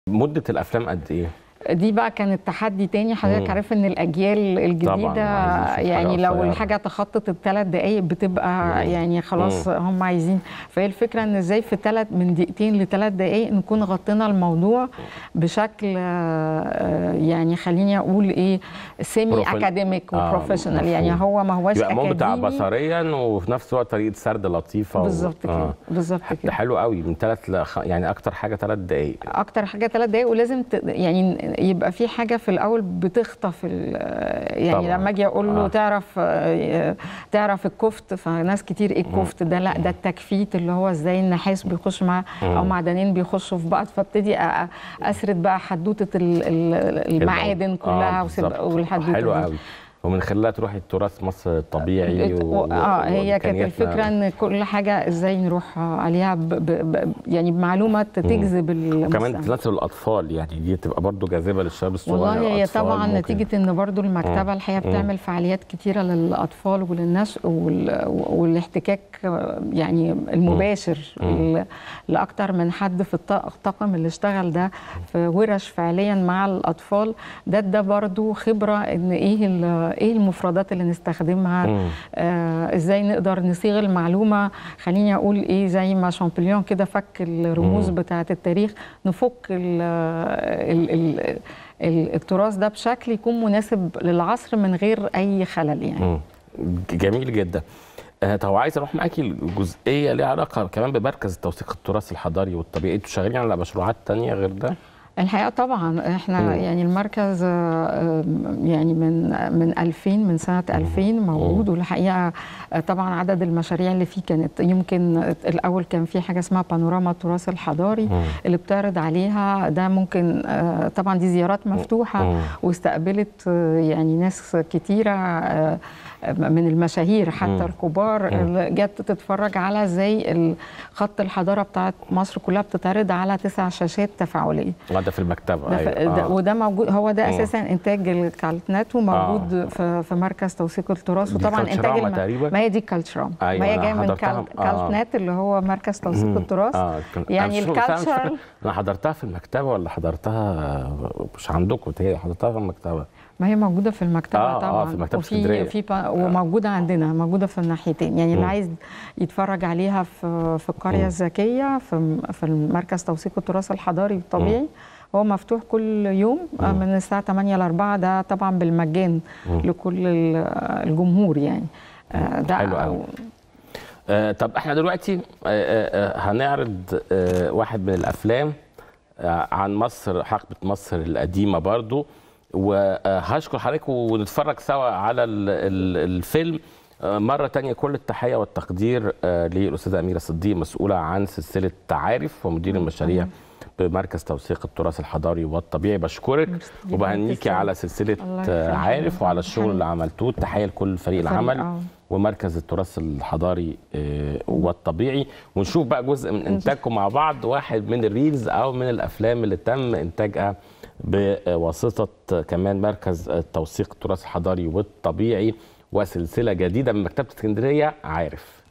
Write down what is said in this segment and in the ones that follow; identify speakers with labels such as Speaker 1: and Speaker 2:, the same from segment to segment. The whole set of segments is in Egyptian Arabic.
Speaker 1: مده الافلام قد ايه
Speaker 2: دي بقى كانت تحدي تاني حضرتك
Speaker 1: مم.
Speaker 2: عارف ان الاجيال الجديده
Speaker 1: طبعاً، عايزين يشوفوا
Speaker 2: يعني
Speaker 1: حاجة
Speaker 2: لو
Speaker 1: قصيرة.
Speaker 2: الحاجه تخطط الثلاث دقائق بتبقى
Speaker 1: مم.
Speaker 2: يعني خلاص
Speaker 1: مم.
Speaker 2: هم عايزين فهي الفكره ان ازاي في ثلاث من دقيقتين لثلاث دقائق نكون غطينا الموضوع بشكل آه، آه، يعني خليني اقول ايه سيمي
Speaker 1: بروفيل-
Speaker 2: اكاديميك
Speaker 1: آه،
Speaker 2: وبروفيشنال يعني
Speaker 1: مفهوم.
Speaker 2: هو ما هوش
Speaker 1: يبقى ممتع
Speaker 2: اكاديمي
Speaker 1: بصريا وفي نفس الوقت طريقه سرد لطيفه و-
Speaker 2: بالظبط كده
Speaker 1: آه.
Speaker 2: بالظبط
Speaker 1: ده
Speaker 2: كده
Speaker 1: حلو قوي من ثلاث لخ... يعني اكتر حاجه ثلاث دقائق
Speaker 2: اكتر حاجه ثلاث دقايق ولازم ت... يعني يبقى في حاجه في الاول بتخطف ال... يعني
Speaker 1: طبعاً.
Speaker 2: لما اجي اقول له
Speaker 1: آه.
Speaker 2: تعرف آه، تعرف الكفت فناس كتير ايه الكفت ده لا ده التكفيت اللي هو ازاي النحاس بيخش مع او معدنين بيخشوا في بعض فابتدي أ- أ- اسرد بقى حدوته ال- ال- المعادن كلها
Speaker 1: آه
Speaker 2: وسب-
Speaker 1: بالظبط.
Speaker 2: والحدوته
Speaker 1: حلو
Speaker 2: دي.
Speaker 1: قوي ومن خلالها تروحي تراث مصر الطبيعي
Speaker 2: ات-
Speaker 1: و...
Speaker 2: اه هي كانت
Speaker 1: وإمكانياتنا.
Speaker 2: الفكره ان كل حاجه ازاي نروح عليها ب... ب... ب... يعني بمعلومه تجذب
Speaker 1: وكمان
Speaker 2: المستمع.
Speaker 1: تناسب الاطفال يعني دي تبقى برضو جاذبه للشباب الصغير
Speaker 2: والله هي
Speaker 1: الأطفال
Speaker 2: طبعا
Speaker 1: ممكن-
Speaker 2: نتيجه ان برضو المكتبه الحقيقه بتعمل فعاليات كتيره للاطفال وللناس وال... والاحتكاك يعني المباشر ل... لاكتر من حد في الط- الطاقم اللي اشتغل ده في ورش فعليا مع الاطفال ده ده برضو خبره ان ايه ال... ايه المفردات اللي نستخدمها
Speaker 1: مم.
Speaker 2: آه ازاي نقدر نصيغ المعلومه خليني اقول ايه زي ما شامبليون كده فك الرموز
Speaker 1: مم.
Speaker 2: بتاعه التاريخ نفك ال ال ال ال التراث ده بشكل يكون مناسب للعصر من غير اي خلل يعني
Speaker 1: مم. جميل جدا آه، طب عايز اروح معاكي الجزئيه ليها علاقه كمان بمركز توثيق التراث الحضاري والطبيعي انتوا شغالين على مشروعات تانية غير ده
Speaker 2: الحقيقه طبعا احنا
Speaker 1: مم.
Speaker 2: يعني المركز آه، يعني من من 2000 من سنه 2000 موجود والحقيقه آه، طبعا عدد المشاريع اللي فيه كانت يمكن الاول كان في حاجه اسمها بانوراما التراث الحضاري
Speaker 1: مم.
Speaker 2: اللي بتعرض عليها ده ممكن آه، طبعا دي زيارات مفتوحه
Speaker 1: مم.
Speaker 2: واستقبلت آه، يعني ناس كتيره آه، من المشاهير حتى
Speaker 1: مم.
Speaker 2: الكبار
Speaker 1: مم.
Speaker 2: اللي جت تتفرج على ازاي ال- خط الحضاره بتاعت مصر كلها بتتعرض على تسع شاشات تفاعليه
Speaker 1: آه، ده في المكتبه
Speaker 2: ده ف-
Speaker 1: أيوة.
Speaker 2: ده
Speaker 1: آه.
Speaker 2: وده موجود هو ده
Speaker 1: مم.
Speaker 2: اساسا انتاج الكالتنات وموجود
Speaker 1: آه.
Speaker 2: في, في مركز توثيق التراث
Speaker 1: دي
Speaker 2: وطبعا انتاج
Speaker 1: كالتراما
Speaker 2: الم-
Speaker 1: تقريبا؟
Speaker 2: ما هي دي كالتشرام
Speaker 1: أيوة،
Speaker 2: ما هي
Speaker 1: أنا
Speaker 2: جايه من
Speaker 1: حضرتها.
Speaker 2: كال...
Speaker 1: آه.
Speaker 2: كالتنات اللي هو مركز توثيق
Speaker 1: مم.
Speaker 2: التراث
Speaker 1: اه كان-
Speaker 2: يعني
Speaker 1: أنا مش- بس أنا مش فاكر
Speaker 2: الكالتشر
Speaker 1: انا حضرتها في المكتبه ولا حضرتها مش عندكم هي حضرتها في المكتبه
Speaker 2: ما هي موجوده في المكتبه
Speaker 1: آه، آه،
Speaker 2: طبعا
Speaker 1: في مكتبة
Speaker 2: وفي
Speaker 1: اسكندرية.
Speaker 2: في با- وموجوده عندنا موجوده في الناحيتين يعني اللي
Speaker 1: مم.
Speaker 2: عايز يتفرج عليها في في القريه
Speaker 1: مم.
Speaker 2: الذكيه في في المركز توثيق التراث الحضاري والطبيعي هو مفتوح كل يوم آه،
Speaker 1: مم.
Speaker 2: من الساعه 8 ل 4 ده طبعا بالمجان
Speaker 1: مم.
Speaker 2: لكل ال- الجمهور يعني آه، ده
Speaker 1: حلو أوي. آه طب احنا دلوقتي آه آه آه، هنعرض آه واحد من الافلام آه عن مصر حقبه مصر القديمه برضو وهشكر حضرتك ونتفرج سوا على ال- ال- الفيلم آه، مرة تانية كل التحية والتقدير آه، للأستاذة أميرة صديق مسؤولة عن سلسلة تعارف ومدير المشاريع بمركز توثيق التراث الحضاري والطبيعي بشكرك
Speaker 2: ميرسي جداً،
Speaker 1: وبهنيكي
Speaker 2: تسلم.
Speaker 1: على سلسلة
Speaker 2: الله
Speaker 1: آه،
Speaker 2: يخليك.
Speaker 1: عارف وعلى الشغل اللي
Speaker 2: حبيبي.
Speaker 1: عملتوه التحية لكل فريق
Speaker 2: فريق،
Speaker 1: العمل
Speaker 2: آه.
Speaker 1: ومركز التراث الحضاري آه، والطبيعي ونشوف بقى جزء من انتاجكم مع بعض واحد من الريلز او من الافلام اللي تم انتاجها بواسطه كمان مركز التوثيق التراث الحضاري والطبيعي وسلسله جديده من مكتبه اسكندريه عارف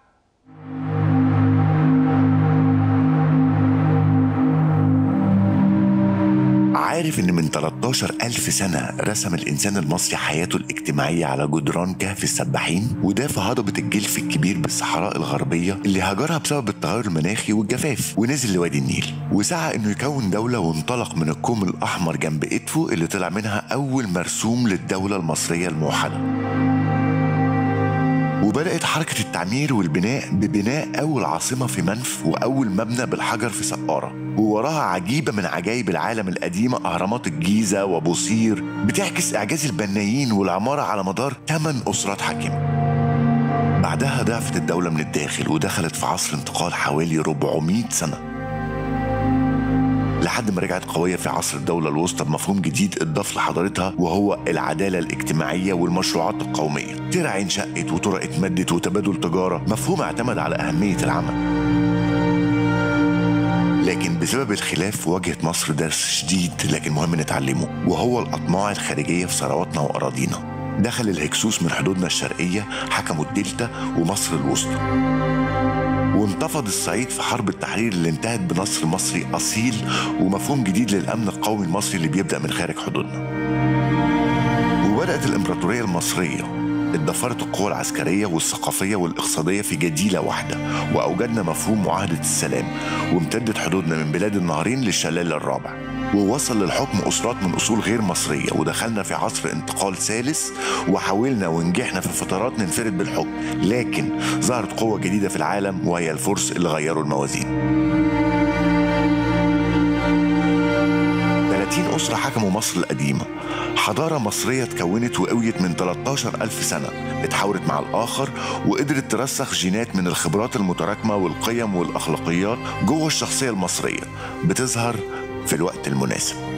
Speaker 3: عارف إن من 13 ألف سنة رسم الإنسان المصري حياته الاجتماعية على جدران كهف السباحين وده في هضبة الجلف الكبير بالصحراء الغربية اللي هاجرها بسبب التغير المناخي والجفاف ونزل لوادي النيل وسعى إنه يكون دولة وانطلق من الكوم الأحمر جنب إدفو اللي طلع منها أول مرسوم للدولة المصرية الموحدة وبدأت حركة التعمير والبناء ببناء أول عاصمة في منف وأول مبنى بالحجر في سقارة ووراها عجيبة من عجائب العالم القديمة أهرامات الجيزة وبوصير بتعكس إعجاز البنايين والعمارة على مدار 8 أسرات حاكمة بعدها ضعفت الدولة من الداخل ودخلت في عصر انتقال حوالي 400 سنة لحد ما رجعت قوية في عصر الدولة الوسطى بمفهوم جديد اتضاف لحضارتها وهو العدالة الاجتماعية والمشروعات القومية ترع انشقت وطرق اتمدت وتبادل تجارة مفهوم اعتمد على أهمية العمل لكن بسبب الخلاف واجهت مصر درس شديد لكن مهم نتعلمه وهو الأطماع الخارجية في ثرواتنا وأراضينا دخل الهكسوس من حدودنا الشرقية حكموا الدلتا ومصر الوسطى وانتفض الصعيد في حرب التحرير اللي انتهت بنصر مصري أصيل ومفهوم جديد للأمن القومي المصري اللي بيبدأ من خارج حدودنا وبدأت الإمبراطورية المصرية اتضافرت القوى العسكرية والثقافية والاقتصادية في جديلة واحدة وأوجدنا مفهوم معاهدة السلام وامتدت حدودنا من بلاد النهرين للشلال الرابع ووصل للحكم أسرات من أصول غير مصرية ودخلنا في عصر انتقال ثالث وحاولنا ونجحنا في فترات ننفرد بالحكم لكن ظهرت قوة جديدة في العالم وهي الفرس اللي غيروا الموازين 30 أسرة حكموا مصر القديمة حضارة مصرية اتكونت وقويت من 13 ألف سنة اتحاورت مع الآخر وقدرت ترسخ جينات من الخبرات المتراكمة والقيم والأخلاقيات جوه الشخصية المصرية بتظهر في الوقت المناسب